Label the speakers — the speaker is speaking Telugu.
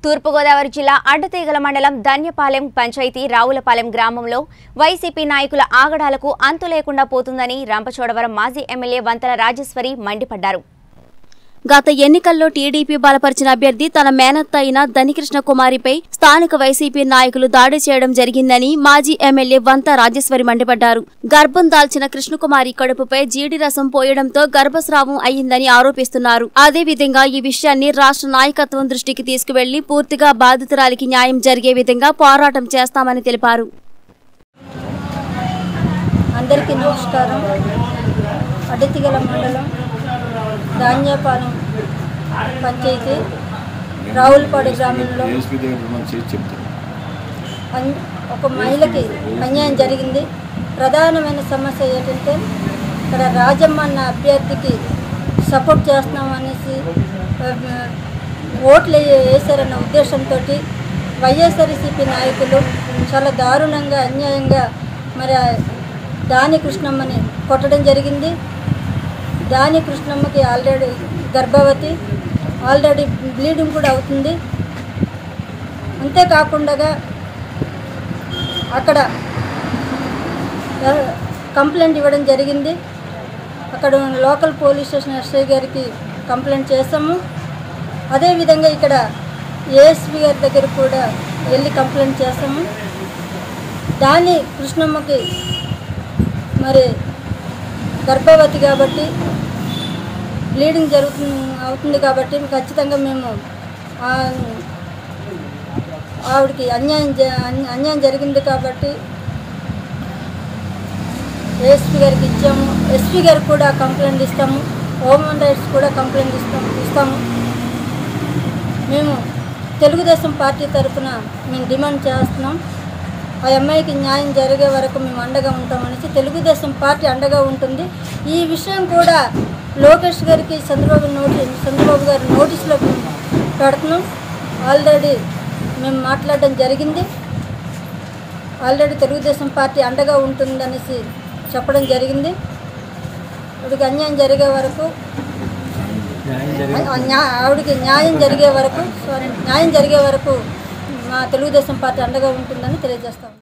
Speaker 1: తూర్పుగోదావరి జిల్లా అడ్డతీగల మండలం ధన్యపాలెం పంచాయతీ రావులపాలెం గ్రామంలో వైసీపీ నాయకుల ఆగడాలకు అంతు లేకుండా పోతుందని రంపచోడవరం మాజీ ఎమ్మెల్యే వంతల రాజేశ్వరి మండిపడ్డారు
Speaker 2: గత ఎన్నికల్లో టీడీపీ బలపరిచిన అభ్యర్థి తన మేనత్త అయిన ధనికృష్ణ కుమారిపై స్థానిక వైసీపీ నాయకులు దాడి చేయడం జరిగిందని మాజీ ఎమ్మెల్యే వంత రాజేశ్వరి మండిపడ్డారు గర్భం దాల్చిన కృష్ణకుమారి కడుపుపై జీడి రసం పోయడంతో గర్భస్రావం అయ్యిందని ఆరోపిస్తున్నారు అదేవిధంగా ఈ విషయాన్ని రాష్ట్ర నాయకత్వం దృష్టికి తీసుకువెళ్లి పూర్తిగా బాధితురాలికి న్యాయం జరిగే విధంగా పోరాటం చేస్తామని తెలిపారు
Speaker 3: అందరికీ నమస్కారం అడ్డతిగల మండలం ధాన్యపాలెం పంచాయతీ రావులపాడు గ్రామంలో
Speaker 4: ఏఎస్పీ దగ్గర రుణం చేసి చెప్తాను
Speaker 3: అన్- ఒక మహిళకి అన్యాయం జరిగింది ప్రధానమైన సమస్య ఏంటంటే ఇక్కడ రాజమ్మ అన్న అభ్యర్థికి సపోర్ట్ చేస్తున్నామనేసి ఆ, ఓట్లు వేసారన్న ఉద్దేశంతో వైఎస్ఆర్సీపీ నాయకులు చాలా దారుణంగా అన్యాయంగా మరి ఆ దాని కృష్ణమ్మని కొట్టడం జరిగింది దాని కృష్ణమ్మకి ఆల్రెడీ గర్భవతి ఆల్రెడీ బ్లీడింగ్ కూడా అవుతుంది అంతేకాకుండా అక్కడ ఆ, కంప్లైంట్ ఇవ్వడం జరిగింది అక్కడ లోకల్ పోలీస్ స్టేషన్ ఎస్ఐ గారికి కంప్లైంట్ చేసాము అదేవిధంగా ఇక్కడ ఏఎస్పీ గారి దగ్గర కూడా వెళ్ళి కంప్లైంట్ చేసాము దాని కృష్ణమ్మకి మరి గర్భవతి కాబట్టి బ్లీడింగ్ జరుగుతుంది అవుతుంది కాబట్టి ఖచ్చితంగా మేము ఆ, ఆవిడకి అన్యాయం జ- అన్య- అన్యాయం జరిగింది కాబట్టి ఏఎస్పీ గారికి ఇచ్చాము ఎస్పీ గారికి కూడా కంప్లైంట్ ఇస్తాము హ్యూమన్ రైట్స్ కూడా కంప్లైంట్ ఇస్తాము ఇస్తాము మేము తెలుగుదేశం పార్టీ తరఫున మేము డిమాండ్ చేస్తున్నాం ఆ అమ్మాయికి న్యాయం జరిగే వరకు మేము అండగా ఉంటామనేసి తెలుగుదేశం పార్టీ అండగా ఉంటుంది ఈ విషయం కూడా లోకేష్ గారికి చంద్రబాబు నోటి చంద్రబాబు గారి నోటీసులో మేము పెడుతున్నాం ఆల్రెడీ మేము మాట్లాడడం జరిగింది ఆల్రెడీ తెలుగుదేశం పార్టీ అండగా ఉంటుందనేసి చెప్పడం జరిగింది ఆవిడకి అన్యాయం జరిగే వరకు ఆ న్యా- ఆవిడకి న్యాయం జరిగే వరకు సారీ న్యాయం జరిగే వరకు మా తెలుగుదేశం పార్టీ అండగా ఉంటుందని తెలియజేస్తాం